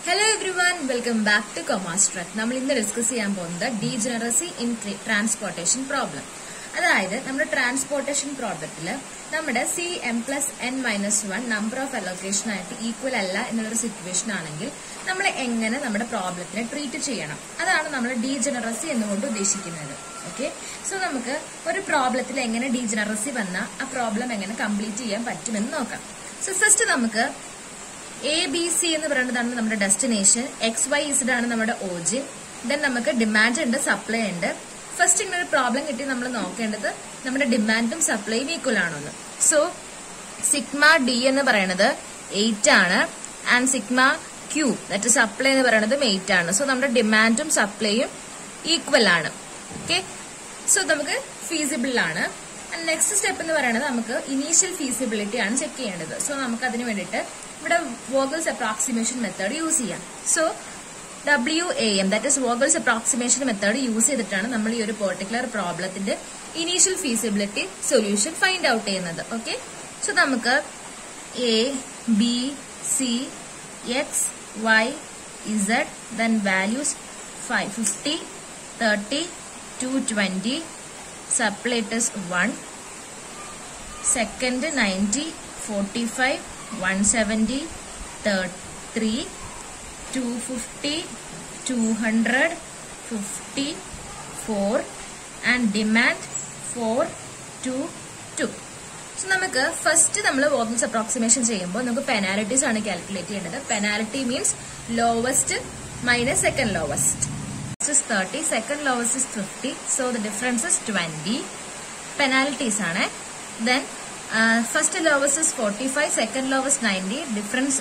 Hello everyone welcome back to കൊമാസ് ട്രക്ക് നമ്മൾ ഇന്ന് ഡിസ്കസ് ചെയ്യാൻ പോകുന്നത് ഡീജനറസി ഇൻ ട്രാൻസ്പോർട്ടേഷൻ പ്രോബ്ലം അതായത് നമ്മുടെ ട്രാൻസ്പോർട്ടേഷൻ പ്രോബ്ലത്തിൽ നമ്മുടെ C M plus N minus one number of allocation ആയിട്ട് ഈക്വൽ അല്ല എന്നുള്ളൊരു സിറ്റുവേഷൻ ആണെങ്കിൽ നമ്മൾ എങ്ങനെ നമ്മുടെ പ്രോബ്ലത്തിനെ ട്രീറ്റ് ചെയ്യണം അതാണ് നമ്മൾ ഡീജനറസി എന്നുകൊണ്ട് ഉദ്ദേശിക്കുന്നത് ഓക്കെ സോ നമുക്ക് ഒരു പ്രോബ്ലത്തിൽ എങ്ങനെ ഡീജനറസി വന്നാൽ ആ പ്രോബ്ലം എങ്ങനെ കംപ്ലീറ്റ് ചെയ്യാൻ പറ്റുമെന്ന് നോക്കാം സോ ഫസ്റ്റ് നമുക്ക് എ ബി സി എന്ന് പറയുന്നതാണ് നമ്മുടെ ഡെസ്റ്റിനേഷൻ എക്സ് വൈ ഇസഡ് ആണ് നമ്മുടെ ഓജിൻ ദെൻ നമുക്ക് ഡിമാൻഡ് ഉണ്ട് സപ്ലൈ ഉണ്ട് ഫസ്റ്റ് ഇങ്ങനെ ഒരു പ്രോബ്ലം കിട്ടി നമ്മൾ നോക്കേണ്ടത് നമ്മുടെ ഡിമാൻഡും സപ്ലൈയും ഈക്വൽ ആണോന്ന് സോ സിഗ്മ ഡി എന്ന് പറയുന്നത് എയ്റ്റ് ആണ് and sigma Q that supply എന്ന് പറയുന്നതും എയ്റ്റ് ആണ് സോ നമ്മുടെ ഡിമാൻഡും സപ്ലൈയും ഈക്വൽ ആണ് ഓക്കെ സോ നമുക്ക് ഫീസിബിൾ ആണ് നെക്സ്റ്റ് സ്റ്റെപ്പ് എന്ന് പറയുന്നത് നമുക്ക് ഇനീഷ്യൽ ഫീസിബിലിറ്റി ആണ് ചെക്ക് ചെയ്യേണ്ടത് സോ നമുക്ക് അതിന് വേണ്ടിയിട്ട് ഇവിടെ വോഗൽസ് അപ്രോക്സിമേഷൻ മെത്തേഡ് യൂസ് ചെയ്യാം so W A M that is Vogel's approximation method use ചെയ്തിട്ടാണ് നമ്മൾ ഈ ഒരു പെർട്ടിക്കുലർ പ്രോബ്ലത്തിന്റെ initial feasibility solution find out ചെയ്യുന്നത് ഓക്കെ സോ നമുക്ക് A B C X Y Z then values five fifty thirty two twenty supplies one second ninety forty five one seventy three two fifty two hundred fifty four and demand for two two so നമുക്ക് first നമ്മൾ Vogel's approximation ചെയ്യുമ്പോൾ നമുക്ക് penalties ആണ് calculate ചെയ്യേണ്ടത് penalty means lowest minus second lowest is 30, second lowest is 50, so the difference is 20. Penalties ആണ് then uh, first lowest is 45, second lowest 90, difference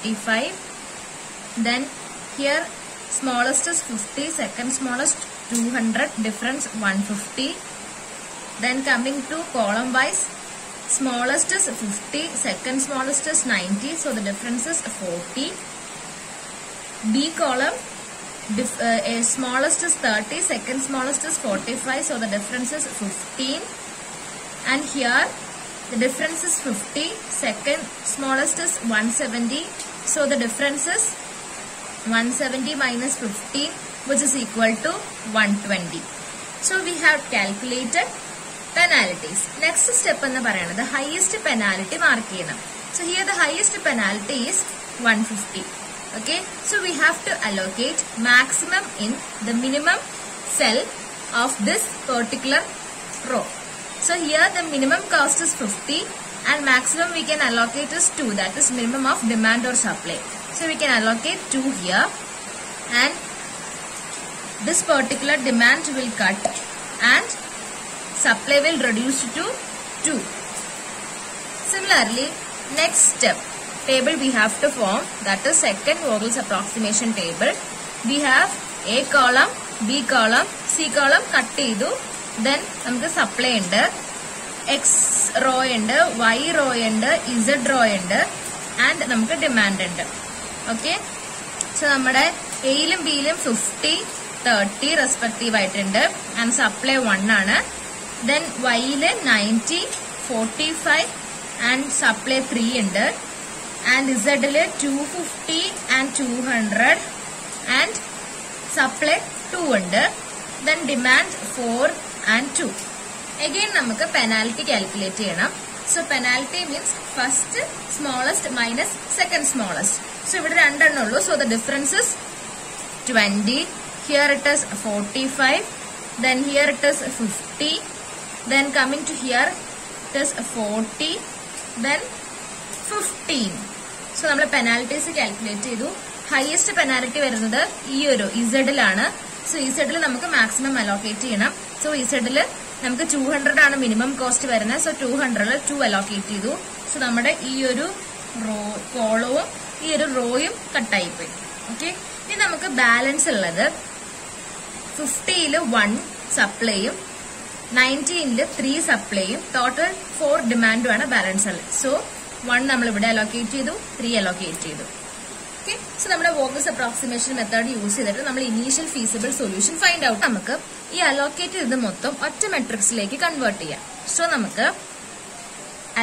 45. Then here smallest is 50, second smallest 200, difference 150. Then coming to column wise, smallest is 50, second smallest is 90, so the difference is 40. B column Dif uh, a smallest is 30, second smallest is 45, so the difference is 15. And here the difference is 50, second smallest is 170, so the difference is 170 minus 15, which is equal to 120. So we have calculated penalties. Next step എന്ന് പറയുന്നത് highest penalty mark ചെയ്യണം. So here the highest penalty is 150. okay so we have to allocate maximum in the minimum cell of this particular row so here the minimum cost is 50 and maximum we can allocate is 2 that is minimum of demand or supply so we can allocate 2 here and this particular demand will cut and supply will reduce to 2 similarly next step table we have to form that is second Vogel's approximation table. We have A column, B column, C column cut ചെയ്തു then നമുക്ക് supply ഉണ്ട് X row ഉണ്ട് Y row ഉണ്ട് Z row ഉണ്ട് and നമുക്ക് demand ഉണ്ട് okay so നമ്മുടെ എയിലും ബിയിലും ഫിഫ്റ്റി തേർട്ടി റെസ്പെക്റ്റീവ് ആയിട്ടുണ്ട് ആൻഡ് സപ്ലൈ വൺ ആണ് ദെൻ വൈയില് ninety forty five and supply three ഉണ്ട് ആൻഡ് ഇസഡില് two fifty and two hundred and supply two ഉണ്ട് then demand four and two again നമുക്ക് പെനാൽറ്റി കാൽക്കുലേറ്റ് ചെയ്യണം so penalty means first smallest minus second smallest so ഇവിടെ രണ്ടെണ്ണം ഉള്ളൂ so the difference is twenty here it is forty five then here it is fifty then coming to here it is forty then fifteen so നമ്മൾ penalties calculate ചെയ്തു highest penalty വരുന്നത് ഈ ഒരു ഇസഡിലാണ് സോ ഇസഡിൽ നമുക്ക് മാക്സിമം അലോക്കേറ്റ് ചെയ്യണം സോ ഇസഡില് നമുക്ക് ടു ഹൺഡ്രഡ് ആണ് മിനിമം കോസ്റ്റ് വരുന്നത് സോ ടു ഹൺഡ്രഡിൽ ടു അലോക്കേറ്റ് ചെയ്തു സോ നമ്മുടെ ഈ ഒരു റോ കോളവും ഈ ഒരു റോയും കട്ടായി പോയി ഓക്കെ ഇനി നമുക്ക് ബാലൻസ് ഉള്ളത് ഫിഫ്റ്റിയില് വൺ സപ്ലൈയും നയൻറ്റീനില് ത്രീ സപ്ലൈയും ടോട്ടൽ ഫോർ ഡിമാൻഡുമാണ് ബാലൻസ് ഉള്ളത് സോ വൺ നമ്മൾ ഇവിടെ അലോക്കേറ്റ് ചെയ്തു ത്രീ അലോക്കേറ്റ് ചെയ്തു ഓക്കെ സോ നമ്മുടെ വോക്കസ് അപ്രോക്സിമേഷൻ മെത്തേഡ് യൂസ് ചെയ്തിട്ട് നമ്മൾ initial feasible solution find out നമുക്ക് ഈ അലോക്കേറ്റ് ചെയ്ത് മൊത്തം ഒറ്റ മെട്രിക്സിലേക്ക് കൺവേർട്ട് ചെയ്യാം സോ നമുക്ക്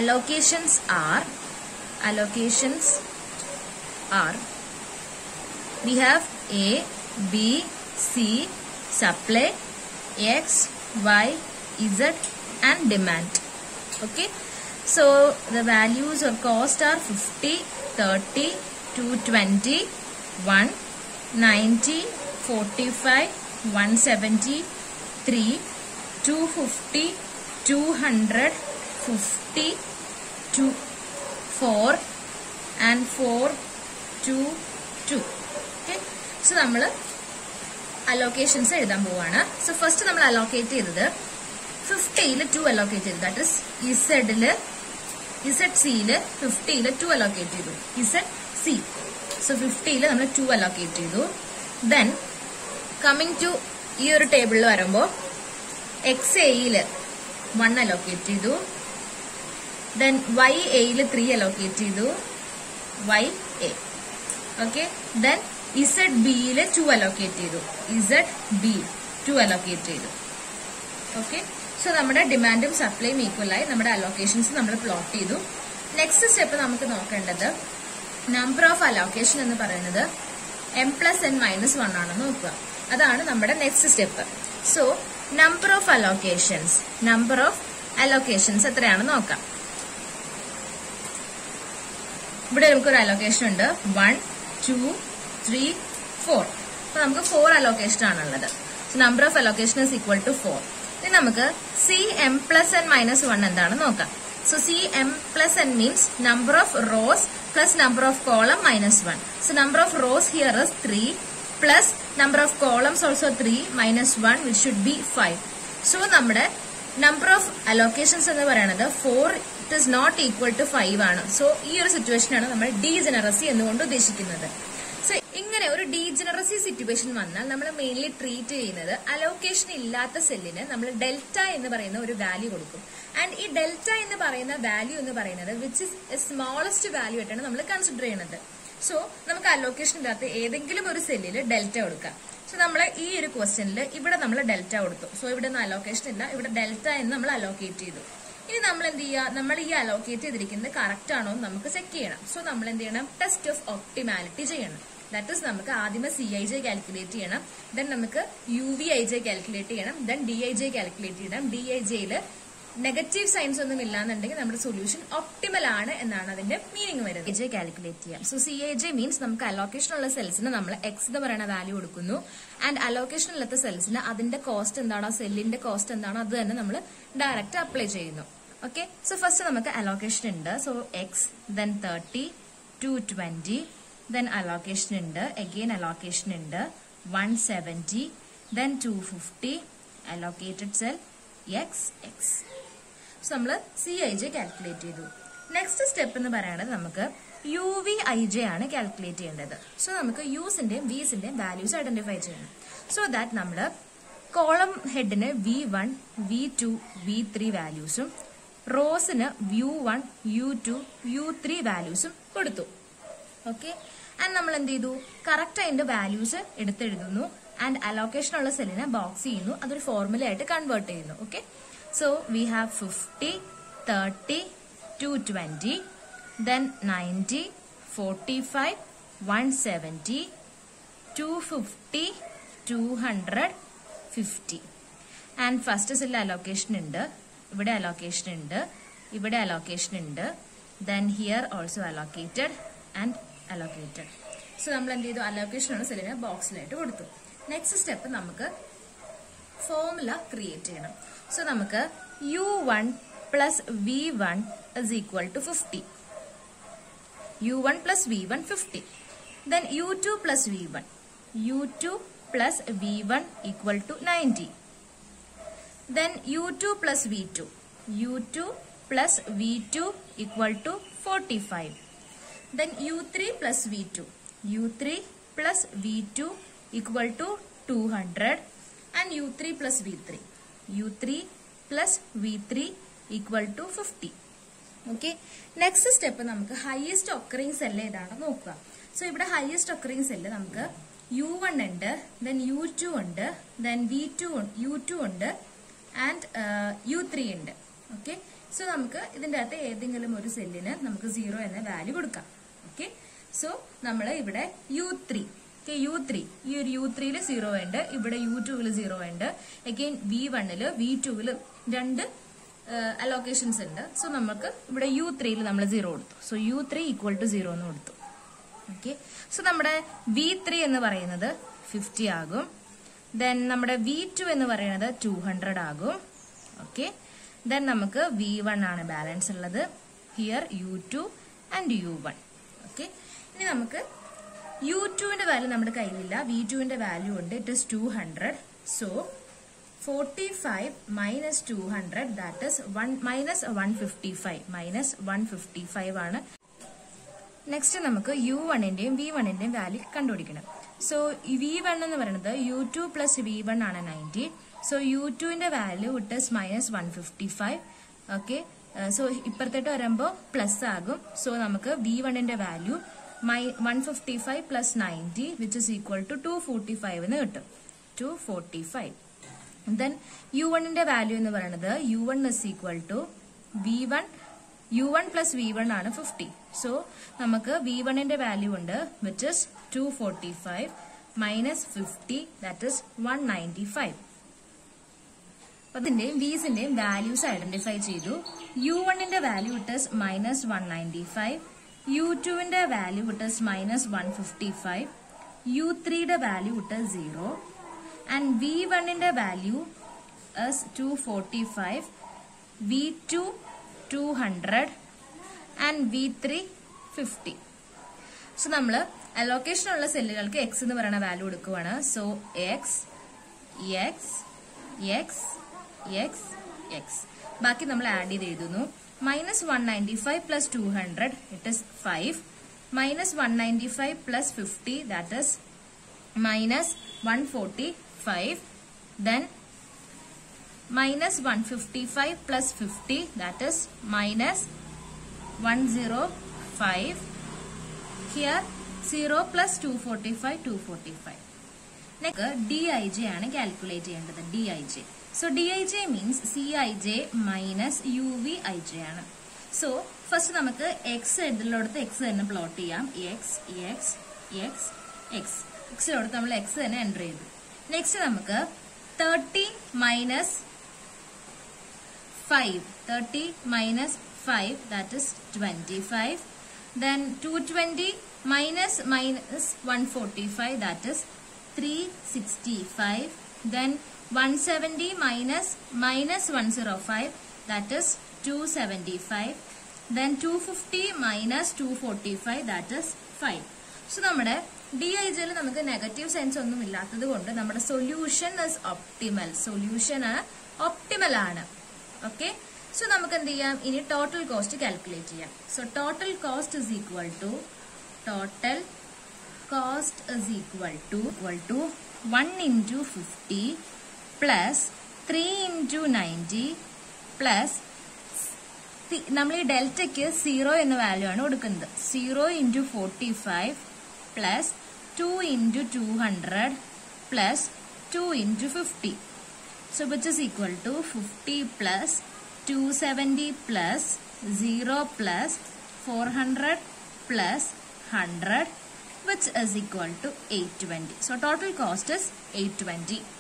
allocations are allocations are we have A, B, C, supply, X, Y, Z and demand. Okay. So the values of cost are 50, 30, 220, 1, 90, 45, 170, 3, 250, 200, 50, 2, 4 and 4, 2, 2. Okay. So നമ്മൾ allocations എഴുതാൻ പോവാണ് സോ ഫസ്റ്റ് നമ്മൾ അലോക്കേറ്റ് ചെയ്തത് ഫിഫ്റ്റിയിൽ two allocate ചെയ്തു that is ഇസഡില് Z സിയില് ഫിഫ്റ്റിയില് ടു അലോക്കേറ്റ് ചെയ്തു ഇസഡ് സി സോ ഫിഫ്റ്റിയിൽ നമ്മൾ ടു അലോക്കേറ്റ് ചെയ്തു ദെൻ കമ്മിങ് ടു ഈ ഒരു ടേബിളിൽ വരുമ്പോൾ എക്സ് എയില് വൺ അലോക്കേറ്റ് ചെയ്തു ദെൻ വൈ എയില് ത്രീ അലോക്കേറ്റ് ചെയ്തു Y A okay then Z ബിയില് ടു അലോക്കേറ്റ് ചെയ്തു ഇസഡ് ബി ടു അലോക്കേറ്റ് ചെയ്തു ഓക്കെ സോ നമ്മുടെ ഡിമാൻഡും സപ്ലൈയും ഈക്വൽ ആയി നമ്മുടെ അലോക്കേഷൻസ് നമ്മൾ പ്ലോട്ട് ചെയ്തു നെക്സ്റ്റ് സ്റ്റെപ്പ് നമുക്ക് നോക്കേണ്ടത് നമ്പർ ഓഫ് അലോക്കേഷൻ എന്ന് പറയുന്നത് M plus N minus one ആണെന്ന് നോക്കുക അതാണ് നമ്മുടെ next step so number of allocations number of allocations എത്രയാണെന്ന് നോക്കാം ഇവിടെ നമുക്കൊരു അലോക്കേഷൻ ഉണ്ട് വൺ ടു ത്രീ ഫോർ അപ്പൊ നമുക്ക് ഫോർ അലോക്കേഷൻ ആണുള്ളത് so number of allocation is equal to four ഇനി നമുക്ക് C M plus N minus one എന്താണ് നോക്കാം so C M plus N means number of rows plus number of column minus one so number of rows here is three plus number of columns also three minus one which should be five so നമ്മുടെ number of allocations എന്ന് പറയുന്നത് four it is not equal to five ആണ് so ഈ ഒരു സിറ്റുവേഷനാണ് നമ്മൾ degeneracy എന്നുകൊണ്ട് ഉദ്ദേശിക്കുന്നത് സോ ഇങ്ങനെ ഒരു ഡീജനറസി സിറ്റുവേഷൻ വന്നാൽ നമ്മൾ മെയിൻലി ട്രീറ്റ് ചെയ്യുന്നത് അലോക്കേഷൻ ഇല്ലാത്ത സെല്ലിന് നമ്മൾ ഡെൽറ്റ എന്ന് പറയുന്ന ഒരു വാല്യൂ കൊടുക്കും ആൻഡ് ഈ ഡെൽറ്റ എന്ന് പറയുന്ന വാല്യൂ എന്ന് പറയുന്നത് വിച്ച് ഇസ് സ്മോളസ്റ്റ് വാല്യൂ ആയിട്ടാണ് നമ്മൾ കൺസിഡർ ചെയ്യുന്നത് സോ നമുക്ക് അലോക്കേഷൻ ഇല്ലാത്ത ഏതെങ്കിലും ഒരു സെല്ലിൽ ഡെൽറ്റ കൊടുക്കാം സോ നമ്മൾ ഈ ഒരു ക്വസ്റ്റ്യനിൽ ഇവിടെ നമ്മൾ ഡെൽറ്റ കൊടുത്തു സോ ഇവിടെ ഒന്നും അലോക്കേഷൻ ഇല്ല ഇവിടെ ഡെൽറ്റ എന്ന് നമ്മൾ അലോക്കേറ്റ് ചെയ്തു ഇനി നമ്മൾ എന്ത് ചെയ്യുക നമ്മൾ ഈ അലോക്കേറ്റ് ചെയ്തിരിക്കുന്നത് കറക്റ്റ് ആണോ എന്ന് നമുക്ക് ചെക്ക് ചെയ്യണം സോ നമ്മൾ എന്ത് ചെയ്യണം ടെസ്റ്റ് ഓഫ് ഒപ്റ്റിമാലിറ്റി ചെയ്യണം ദാറ്റ് ഇസ് നമുക്ക് ആദ്യമേ സി ഐ ജെ കാൽക്കുലേറ്റ് ചെയ്യണം ദെൻ നമുക്ക് U V I J calculate ചെയ്യണം then D I J calculate ചെയ്യണം ഡി ഐ ജെയില് നെഗറ്റീവ് സൈൻസ് ഒന്നും ഇല്ലാന്നുണ്ടെങ്കിൽ നമ്മുടെ സൊല്യൂഷൻ ഒപ്റ്റിമൽ ആണ് എന്നാണ് അതിന്റെ മീനിങ് വരുന്നത് ജെ കാൽക്കുലേറ്റ് ചെയ്യാം so C A J means നമുക്ക് അലോക്കേഷൻ ഉള്ള സെൽസിന് നമ്മൾ എക്സ് എന്ന് പറയുന്ന വാല്യൂ കൊടുക്കുന്നു ആൻഡ് അലോക്കേഷൻ ഇല്ലാത്ത സെൽസിന് അതിന്റെ കോസ്റ്റ് എന്താണോ സെല്ലിന്റെ കോസ്റ്റ് എന്താണോ അത് തന്നെ നമ്മൾ ഡയറക്റ്റ് അപ്ലൈ ചെയ്യുന്നു ഓക്കെ സോ ഫസ്റ്റ് നമുക്ക് അലോക്കേഷൻ ഉണ്ട് so X then thirty two twenty then allocation ഉണ്ട് അഗെയിൻ അലോക്കേഷൻ ഉണ്ട് one seventy then two fifty allocated cell X X so നമ്മൾ സി ഐ ജെ കാൽക്കുലേറ്റ് ചെയ്തു നെക്സ്റ്റ് സ്റ്റെപ്പ് എന്ന് പറയുന്നത് നമുക്ക് യു വി ഐ ജെ ആണ് calculate ചെയ്യേണ്ടത് so നമുക്ക് യൂസിന്റെയും വിസിന്റെയും വാല്യൂസ് ഐഡന്റിഫൈ ചെയ്യണം സോ ദാറ്റ് നമ്മൾ കോളം ഹെഡിന് V one V two V three വാല്യൂസും റോസിന് U one U two U three വാല്യൂസും കൊടുത്തു ഓക്കെ ആൻഡ് നമ്മൾ എന്ത് ചെയ്തു കറക്റ്റ് അതിന്റെ വാല്യൂസ് എടുത്തെഴുതുന്നു ആൻഡ് അലോക്കേഷൻ ഉള്ള സെല്ലിനെ ബോക്സ് ചെയ്യുന്നു അതൊരു ഫോർമുല ആയിട്ട് കൺവേർട്ട് ചെയ്യുന്നു okay so we have fifty thirty two twenty then ninety forty five one seventy two fifty two hundred fifty and first cell allocation ഉണ്ട് ഇവിടെ അലോക്കേഷൻ ഉണ്ട് ഇവിടെ അലോക്കേഷൻ ഉണ്ട് then here also allocated and allocated so നമ്മൾ എന്ത് ചെയ്തു allocation ഉള്ള സെല്ലിനെ ബോക്സിലായിട്ട് കൊടുത്തു നെക്സ്റ്റ് സ്റ്റെപ്പ് നമുക്ക് ഫോർമുല ക്രിയേറ്റ് ചെയ്യണം സോ നമുക്ക് U one plus V one is equal to fifty U one plus V one fifty then u two plus V one U two plus V one equal to ninety then u two plus v two u two plus v two equal to forty five then u3 plus v2 u3 plus v2 equal to 200 and u3 plus v3 u3 plus v3 equal to 50 okay next step നമുക്ക് highest occurring cell ഏതാണ് നോക്കുക so ഇവിടെ highest occurring cell നമുക്ക് U one ഉണ്ട് then u two ഉണ്ട് then v two u two ഉണ്ട് and u three ഉണ്ട് okay so നമുക്ക് ഇതിന്റെ അകത്ത് ഏതെങ്കിലും ഒരു സെല്ലിന് നമുക്ക് സീറോ എന്ന വാല്യൂ കൊടുക്കാം ഓക്കെ സോ നമ്മൾ ഇവിടെ യു ത്രീ യു ത്രീ ഈ ഒരു യു ത്രീയിൽ സീറോ ഉണ്ട് ഇവിടെ യു ടുവിൽ സീറോ ഉണ്ട് അഗെയിൻ വി വണ്ണില് വി ടുവിൽ രണ്ട് അലോക്കേഷൻസ് ഉണ്ട് സോ നമുക്ക് ഇവിടെ യു ത്രീയിൽ നമ്മൾ സീറോ കൊടുത്തു so u three equal to zero എന്ന് കൊടുത്തു ഓക്കെ സോ നമ്മുടെ വി ത്രീ എന്ന് പറയുന്നത് ഫിഫ്റ്റി ആകും ദെൻ നമ്മുടെ വി ടു എന്ന് പറയുന്നത് ടു ഹൺഡ്രഡ് ആകും ഓക്കെ ദെൻ നമുക്ക് വി വൺ ആണ് ബാലൻസ് ഉള്ളത് here u two and u one okay ഇനി നമുക്ക് യു ടുവിന്റെ വാല്യൂ നമ്മുടെ കയ്യിലില്ല വി ടുവിന്റെ വാല്യൂ ഉണ്ട് it is two hundred so forty five minus two hundred that is one minus one fifty five minus one fifty five ആണ് next നമുക്ക് u വണ്ണിന്റെയും വി വണ്ണിന്റെയും വാല്യൂ കണ്ടുപിടിക്കണം സോ വി വൺ എന്ന് പറയുന്നത് u two plus V one ആണ് ninety so u ടുവിന്റെ value it is minus one fifty five okay so ഇപ്പുറത്തോട്ട് വരുമ്പോൾ പ്ലസ് ആകും സോ നമുക്ക് വി വണ്ണിന്റെ value my one fifty five plus ninety which is equal to two forty five എന്ന് കിട്ടും two forty five then u വണ്ണിന്റെ value എന്ന് പറയുന്നത് u one is equal to v one u one plus V one ആണ് fifty so നമുക്ക് v വണ്ണിന്റെ value ഉണ്ട് which is two forty five minus fifty that is one ninety five അതിന്റെയും വീസിന്റെയും values identify ചെയ്തു u വണ്ണിന്റെ value it is minus one ninety five u ടുവിന്റെ value it is minus one fifty five u ത്രീയുടെ value it zero and v വണ്ണിന്റെ value is two forty five v two two hundred and v three fifty so നമ്മൾ allocation ഉള്ള സെല്ലുകൾക്ക് x എന്ന് പറയുന്ന value എടുക്കുവാണ് so x x x x x ബാക്കി നമ്മൾ ആഡ് ചെയ്ത് എഴുതുന്നു minus one ninety five plus two hundred it is five minus one ninety five plus fifty that is minus one forty five then minus 155 plus 50 that is minus 105 here 0 plus 245 245 next d I J ആണ് calculate ചെയ്യേണ്ടത് d I j so d I j means c I j minus u V I J ആണ് so first നമുക്ക് x ഇതിലോടത്ത് x തന്നെ plot ചെയ്യാം x x x x എക്സിലോടത്ത് നമ്മൾ x തന്നെ എൻ്റർ ചെയ്തു നെക്സ്റ്റ് നമുക്ക് thirty minus 5 30 minus 5 that is 25 then 220 minus minus 145 that is 365 then 170 minus minus 105 that is 275 then 250 minus 245 that is 5 so നമ്മുടെ ഡി ഐ ജിയിൽ നമുക്ക് നെഗറ്റീവ് സയൻസ് ഒന്നും ഇല്ലാത്തത് കൊണ്ട് നമ്മുടെ solution is optimal solution optimal ആണ് ഓക്കെ സോ നമുക്ക് എന്ത് ചെയ്യാം ഇനി ടോട്ടൽ കോസ്റ്റ് കാൽക്കുലേറ്റ് ചെയ്യാം so total cost is equal to total cost is equal to equal to one into fifty plus three into ninety plus നമ്മൾ ഈ ഡെൽറ്റയ്ക്ക് zero എന്ന വാല്യൂ ആണ് കൊടുക്കുന്നത് zero into forty five plus two into two hundred plus two into fifty So which is equal to 50 plus 270 plus 0 plus 400 plus 100 which is equal to 820. So total cost is 820.